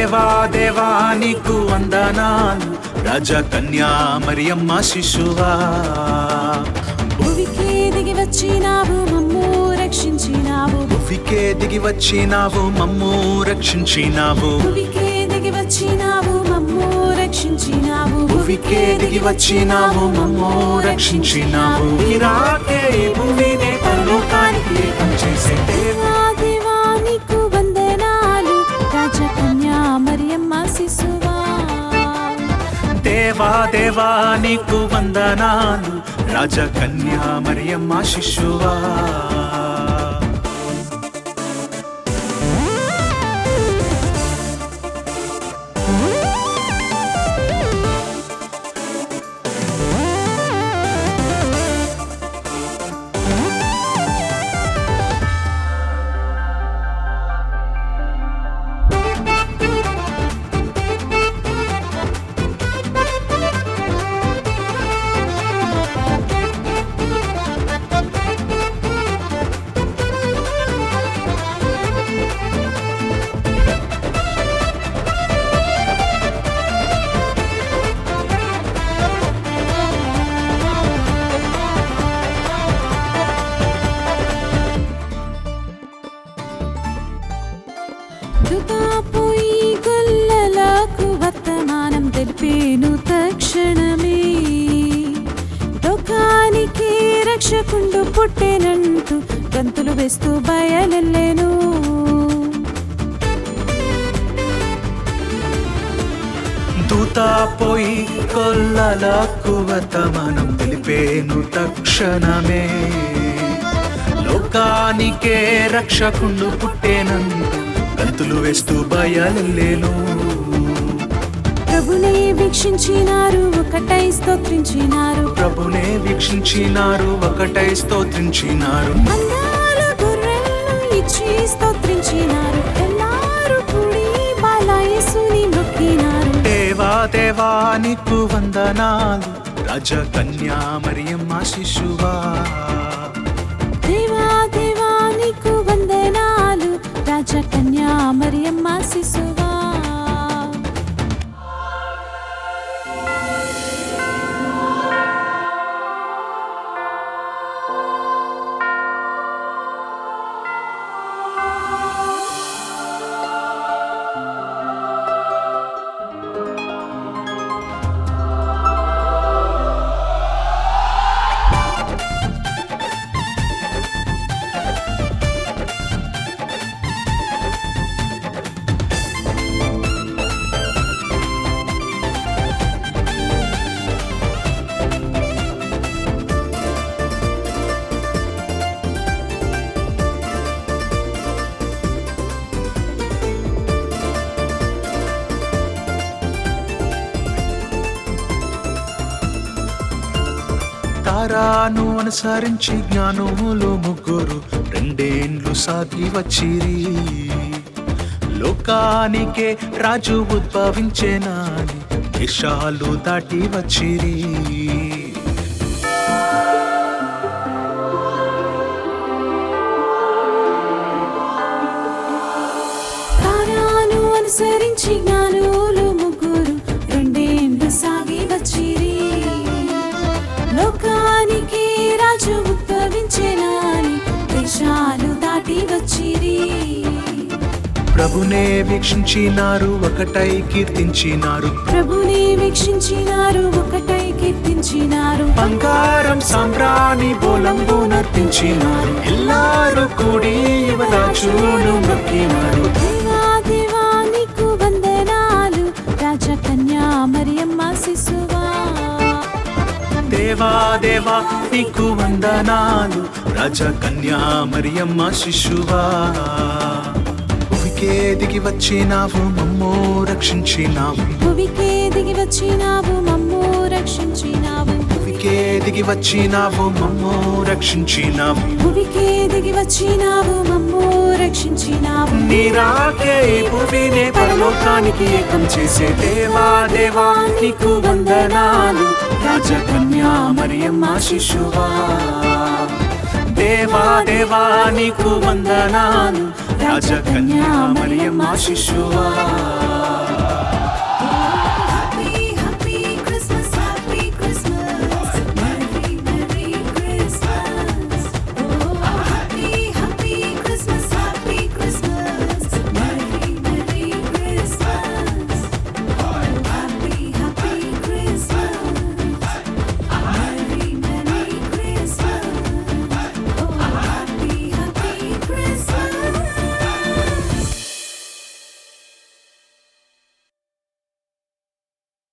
దేవా దేవా నీకు వందనాలు రాజా కన్యా మరియమ్మ శిశువా భువికి దిగి వచ్చినావు మమ్ము రక్షించినావు భువికే దిగి వచ్చినావు మమ్ము రక్షించినావు భువికి దిగి వచ్చినావు మమ్ము రక్షించినావు భువికే దిగి వచ్చినావు మమ్ము రక్షించినావు ఇరాకే ఈ భూమినే పరలోకానికి ఏకం చేసే దేవా దేవా దేవా నీకు వందనాలు రాజకన్యా మరియమ్మ శిశువా దేవా దేవా నీకు వందనాలు రాజ కన్యా మరియమ్మ శిశువా దుతాపోయి గొల్లలకు వర్తమానం తెలిపేను తక్షణమే లోకానికి రక్షకుండు పుట్టేనంటూ గంతులు వేస్తూ బయలెళ్ళేను దూత పోయి కొల్లలకు వర్తమానం తెలిపేను తక్షణమే లోకానికే రక్షకుండు పుట్టేనందు గంతులు వేస్తూ భయాలేను ప్రభునే వీక్షించినారు ఒకటై స్తోత్రించినారు ప్రభునే వీక్షించినారు ఒకటై స్తోత్రించినారు అందాల గొర్రెలను ఇచ్చి స్తోత్రించినారు ఎల్లారు కూడి బాలయేసుని మొక్కినారు దేవా దేవా నీకు వందనాలు రాజ కన్యా మరియమ్మ శిశువా దేవా దేవా నీకు వందనాలు రాజకన్యా మరియమ్మ శిశువా తారాను అనుసరించి జ్ఞానములు ముగ్గురు రెండేండ్లు సాగి వచ్చిరి లోకానికే రాజు ఉద్భవించేనాని దేశాలు దాటి వచ్చిరి తారాను అనుసరించి జ్ఞానులు ముగ్గురు రెండేండ్లు సాగి వచ్చిరి లోకానికి రాజు ఉద్భవించెనాని దేశాలు దాటి వచ్చిరి ప్రభునే వీక్షించినారు ఒకటై కీర్తించినారు ప్రభుని వీక్షించినారు ఒకటై కీర్తించినారు బంగారం సాంబ్రాణి బోలంబు నర్పించినారు ఎల్లారు కూడి యువరాజును మొక్కినారు దేవా దేవా నీకు వందనాలు రాజకన్యా మరియమ్మ శిశువా దేవా దేవా నీకు వందనాలు రాజ కన్యా మరియమ్మ శిశువా భూమికే దిగి వచ్చినావు మమ్మో రక్షించినావు భువికే దిగి వచ్చినావు మమ్ము రక్షించినావు భూమికే దిగి వచ్చినావు మమ్మో రక్షించినావు భువికే దిగి వచ్చినావు మమ్ము రక్షించినావు నీరాకే ఈ భూమినే పరలోకానికి ఏకం చేసే దేవా దేవా నీకు వందనాలు రాజకన్యా మరియమ్మ శిశువా దేవా దేవా నీకు వందనాలు రాజకన్యా మరియమ్మ శిశువా